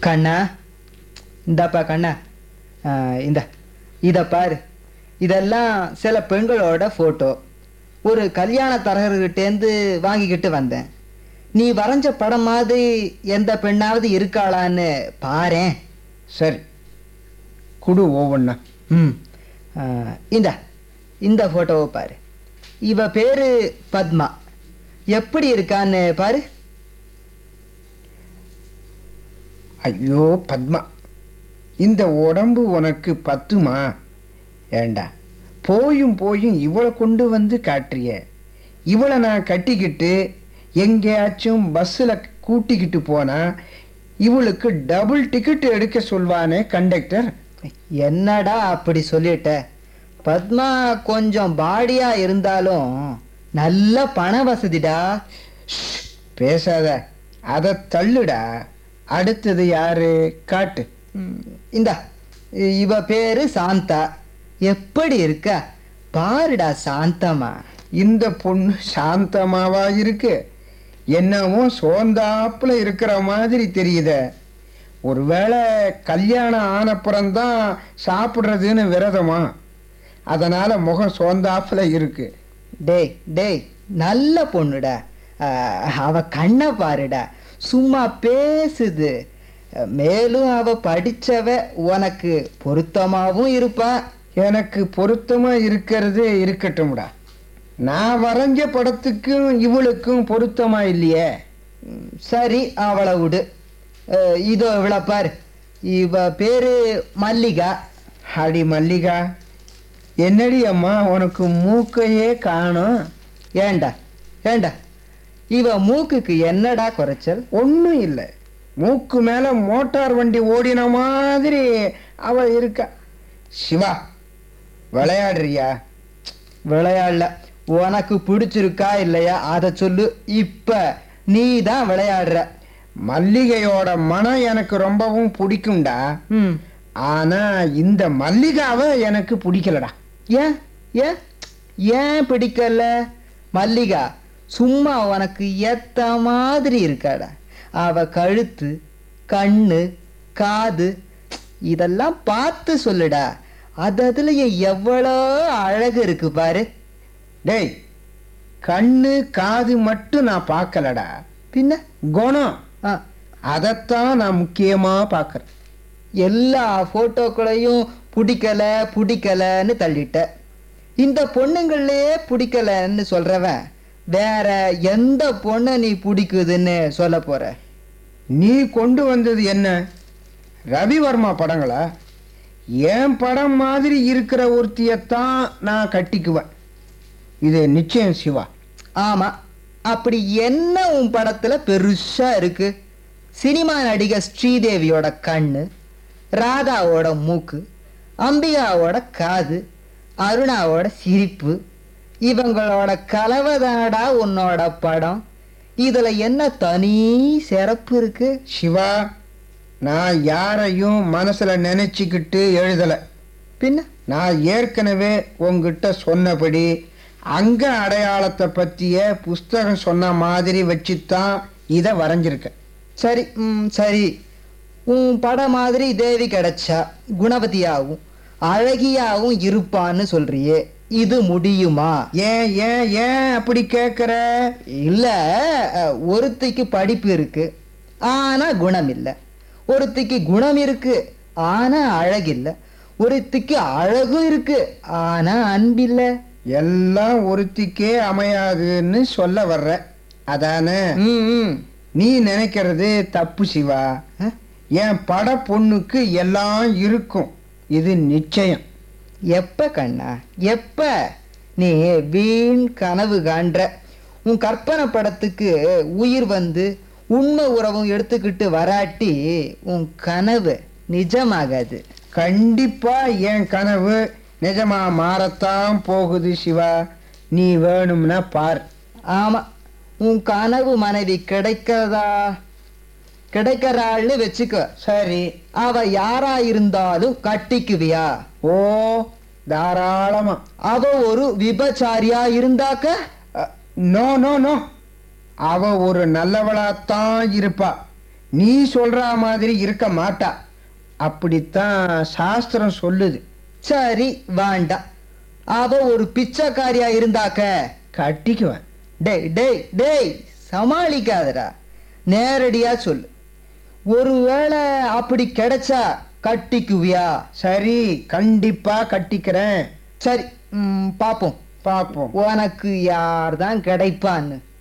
கண்ணா இந்தாப்பா கண்ணா ஆஹ், இந்த இதை பாரு இதெல்லாம் சில பெண்களோட ஃபோட்டோ ஒரு கல்யாண தரகர்கிட்டேருந்து வாங்கிக்கிட்டு வந்தேன் நீ வரைஞ்ச படம் மாதிரி எந்த பெண்ணாவது இருக்காளான்னு பாரேன் சரி குடு ஒவ்வொன்றா ம் ஆஹ், இந்த இந்த ஃபோட்டோவை பாரு இவ பேரு பத்மா எப்படி இருக்கான்னு பாரு ஐயோ பத்மா இந்த உடம்பு உனக்கு பத்துமா ஏண்டா போயும் போயும் இவளை கொண்டு வந்து காட்டுறிய இவளை நான் கட்டிக்கிட்டு எங்கேயாச்சும் பஸ்ஸில் கூட்டிக்கிட்டு போனா இவளுக்கு டபுள் டிக்கெட் எடுக்க சொல்வானே கண்டக்டர் என்னடா அப்படி சொல்லிட்ட பத்மா கொஞ்சம் பாடியா இருந்தாலும் நல்ல பண வசதிடா ஷ், பேசாத அதை தள்ளுடா அடுத்தது யாரு காட்டு ம், இந்தா இ- இவ பேரு சாந்தா எப்படி இருக்கா பாருடா சாந்தமா இந்த பொண்ணு சாந்தமாவா இருக்கு என்னவோ சோர்ந்தாப்புல இருக்கிற மாதிரி தெரியுதே ஒருவேளை கல்யாணம் ஆனப்புறம்தான் சாப்பிட்றதுன்னு விரதமா அதனால முகம் சோர்ந்தாப்புல இருக்கு டேய் டேய் நல்ல பொண்ணுடா அஹ், அவ கண்ணை பாருடா சும்மா பேசுது அஹ், மேலும் அவ படிச்சவ உனக்கு பொருத்தமாவும் இருப்பா எனக்கு பொருத்தமா இருக்கிறது இருக்கட்டும்டா நான் வரைஞ்ச படத்துக்கும் இவளுக்கும் பொருத்தமா இல்லையே ம், சரி அவளை விடு அஹ், இதோ இவளை பாரு இவ பேரு மல்லிகா அடி மல்லிகா என்னடி அம்மா உனக்கு மூக்கையே காணும் ஏண்டா ஏண்டா இவ மூக்குக்கு என்னடா குறைச்சல் ஒன்றும் இல்லை மூக்கு மேலே மோட்டார் வண்டி ஓடின மாதிரி அவ இருக்கா சிவா விளையாடுறியா விளையாடல உனக்கு பிடிச்சிருக்கா இல்லையா அதை சொல்லு இப்ப நீ தான் விளையாடுற மல்லிகையோட மனம் எனக்கு ரொம்பவும் பிடிக்கும்டா ம் ஆனா இந்த மல்லிகாவை எனக்கு பிடிக்கலடா ஏன் ஏன் ஏன் பிடிக்கல மல்லிகா சும்மா உனக்கு ஏத்த மாதிரி இருக்காடா அவ கழுத்து கண்ணு காது இதெல்லாம் பார்த்து சொல்லுடா அது அதுலயே எவ்வளோ அழகு இருக்கு பாரு டேய் கண்ணு காது மட்டும் நான் பார்க்கலடா பின்ன குணம் ஆ, அதைத்தான் நான் முக்கியமா பார்க்கறேன் எல்லா போட்டோக்களையும் பிடிக்கல பிடிக்கலன்னு தள்ளிட்ட இந்த பொண்ணுங்களே பிடிக்கலன்னு சொல்றவன் வேற எந்த பொண்ணை நீ பிடிக்குதுன்னு சொல்ல போற நீ கொண்டு வந்தது என்ன ரவிவர்மா படங்களா என் படம் மாதிரி இருக்கிற ஒருத்தியத்தான் நான் கட்டிக்குவேன் இது நிச்சயம் சிவா ஆமா அப்படி என்ன உன் படத்துல பெருசா இருக்கு சினிமா நடிகை ஸ்ரீதேவியோட கண்ணு ராதாவோட மூக்கு அம்பிகாவோட காது அருணாவோட சிரிப்பு இவங்களோட கலவைதானடா உன்னோட படம் இதுல என்ன தனி சிறப்பு இருக்கு சிவா நான் யாரையும் மனசுல நினைச்சுக்கிட்டு எழுதல பின்ன நான் ஏற்கனவே உங்ககிட்ட சொன்னபடி அங்க அடையாளத்தை பத்திய புஸ்தகம் சொன்ன மாதிரி வச்சுத்தான் இதை வரைஞ்சிருக்கேன் சரி ம், சரி உன் படம் மாதிரி தேவி கிடைச்சா குணவதியாவும் அழகியாவும் இருப்பான்னு சொல்றியே இது முடியுமா ஏன் ஏன் ஏன் அப்படி கேட்குற இல்ல அஹ், ஒருத்திக்கு படிப்பு இருக்கு ஆனா குணம் இல்ல ஒருத்திக்கு குணம் இருக்கு ஆனா அழகில்ல ஒருத்திக்கு அழகும் இருக்கு ஆனா அன்பில்ல எல்லாம் ஒருத்திக்கே அமையாதுன்னு சொல்ல வர்ற அதானே ம், ம். நீ நினைக்கிறது தப்பு சிவா அஹ், என் பட பொண்ணுக்கு எல்லாம் இருக்கும் இது நிச்சயம் எப்ப கண்ணா எப்ப நீ வீண் கனவு காண்ற உன் கற்பனை படத்துக்கு உயிர் வந்து உண்மை உறவும் எடுத்துக்கிட்டு வராட்டி உன் கனவு நிஜமாகாது கண்டிப்பா என் கனவு நிஜமா மாறத்தான் போகுது சிவா நீ வேணும்னா பார் ஆமா உன் கனவு மனைவி கிடைக்கிறதா கிடைக்கிறாள்னு வச்சுக்க சரி அவ யாரா இருந்தாலும் கட்டிக்குவியா ஓ தாராளமா அவ ஒரு விபச்சாரியா இருந்தாக்க நோ நோ நோ அவ ஒரு நல்லவளாத்தான் இருப்பா நீ சொல்ற மாதிரி இருக்க மாட்டா அப்படித்தான் சாஸ்திரம் சொல்லுது சரி வேண்டாம் அவ ஒரு பிச்சைக்காரியா இருந்தாக்க கட்டிக்குவேன் டேய் டேய் டேய் சமாளிக்காதடா நேரடியா சொல்லு ஒருவேளை அப்படி கிடைச்சா கட்டிக்குவியா சரி கண்டிப்பா கட்டிக்கிறேன் சரி ம், பாப்போம் பார்ப்போம் உனக்கு யார் தான் கிடைப்பான்னு